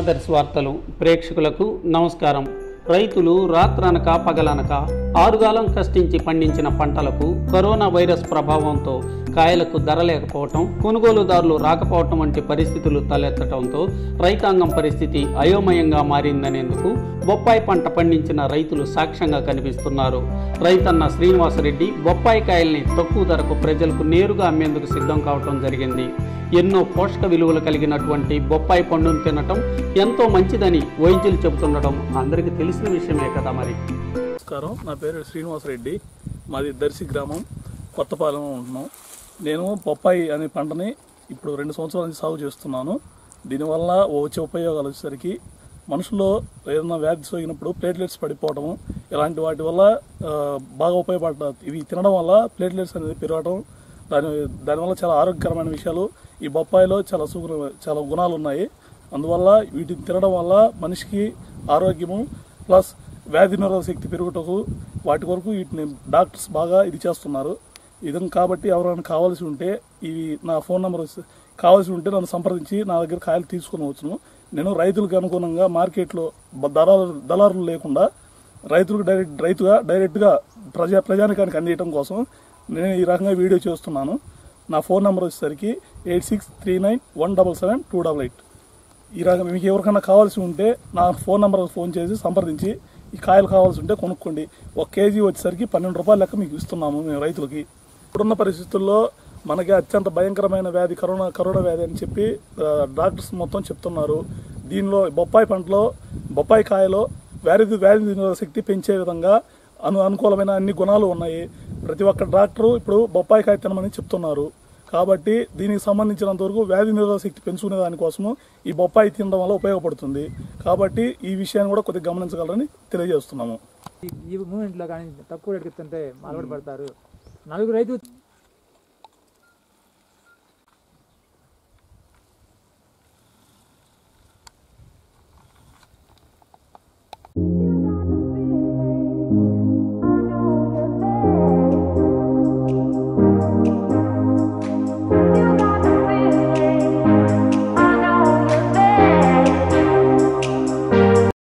మనదర్శి వార్తలు ప్రేక్షకులకు నమస్కారం రైతులు రాత్రనక పగలనక ఆరుగాలం కష్టించి పండించిన పంటలకు కరోనా వైరస్ ప్రభావంతో కాయలకు ధర లేకపోవటం కొనుగోలుదారులు రాకపోవటం వంటి పరిస్థితులు తలెత్తడంతో రైతాంగం పరిస్థితి అయోమయంగా మారిందనేందుకు బొప్పాయి పంట పండించిన రైతులు సాక్ష్యంగా కనిపిస్తున్నారు రైతన్న శ్రీనివాసరెడ్డి బొప్పాయి కాయల్ని తక్కువ ధరకు ప్రజలకు నేరుగా అమ్మేందుకు సిద్ధం కావటం జరిగింది ఎన్నో పోషక విలువలు కలిగినటువంటి బొప్పాయి పండును తినటం ఎంతో మంచిదని వైద్యులు చెబుతుండటం అందరికీ తెలిసిన విషయమే కదా మరి నమస్కారం నా పేరు శ్రీనివాసరెడ్డి మాది దర్శి గ్రామం కొత్తపాలెం ఉంటున్నాం నేను బొప్పాయి అనే పంటని ఇప్పుడు రెండు సంవత్సరాల నుంచి సాగు చేస్తున్నాను దీనివల్ల వచ్చే ఉపయోగాలు వచ్చేసరికి మనుషుల్లో ఏదైనా వ్యాధి సోకినప్పుడు ప్లేట్లెట్స్ పడిపోవడం ఇలాంటి వాటి వల్ల ఆ, బాగా ఉపయోగపడ ఇవి తినడం వల్ల ప్లేట్లెట్స్ అనేది పెరగడం దాని దానివల్ల చాలా ఆరోగ్యకరమైన విషయాలు ఈ బొప్పాయిలో చాలా సుగుణ చాలా గుణాలు ఉన్నాయి అందువల్ల వీటిని తినడం వల్ల మనిషికి ఆరోగ్యము ప్లస్ వ్యాధి నిరోధక శక్తి పెరుగుటకు వాటి వరకు వీటిని డాక్టర్స్ బాగా ఇది చేస్తున్నారు ఇదం కాబట్టి ఎవరైనా కావాల్సి ఉంటే ఇవి నా ఫోన్ నెంబర్ వస్తే- కావాల్సి ఉంటే నన్ను సంప్రదించి నా దగ్గర కాయలు తీసుకుని వచ్చును నేను రైతులకు అనుగుణంగా మార్కెట్లో బ- దళారు దళారులు లేకుండా రైతులకు డైరెక్ట్ రైతుగా డైరెక్ట్గా ప్రజా ప్రజానికానికి అందించడం కోసం నేను ఈ రకంగా వీడియో చేస్తున్నాను నా ఫోన్ నెంబర్ వచ్చేసరికి eight six three nine one double seven two double eight ఈ రకం మీకు ఎవరికైనా కావాల్సి ఉంటే నా ఫోన్ నెంబర్ ఫోన్ చేసి సంప్రదించి ఈ కాయలు కావాల్సి ఉంటే కొనుక్కోండి ఒక కేజీ వచ్చేసరికి పన్నెండు రూపాయల లెక్క మీకు ఇస్తున్నాము మేము రైతులకి ఇప్పుడున్న పరిస్థితుల్లో మనకి అత్యంత భయంకరమైన వ్యాధి కరోనా కరోనా వ్యాధి అని చెప్పి ఆ, డాక్టర్స్ మొత్తం చెప్తున్నారు దీనిలో బొప్పాయి పంటలో బొప్పాయి కాయలో వ్యాధి వ్యాధి నిరోధక శక్తి పెంచే విధంగా అను అనుకూలమైన అన్ని గుణాలు ఉన్నాయి ప్రతి ఒక్క డాక్టరు ఇప్పుడు బొప్పాయి కాయ తినమని చెప్తున్నారు కాబట్టి దీనికి సంబంధించినంత వరకు వ్యాధి నిరోధక శక్తి పెంచుకునే దానికోసము ఈ బొప్పాయి తినడం వల్ల ఉపయోగపడుతుంది కాబట్టి ఈ విషయాన్ని కూడా కొద్దిగా గమనించగలరని తెలియజేస్తున్నాము ఈ- ఈ మూమెంట్లో కానీ తక్కువ రేటుకి ఇస్తుంటే అలవాటు పడతారు నలుగురు రైతు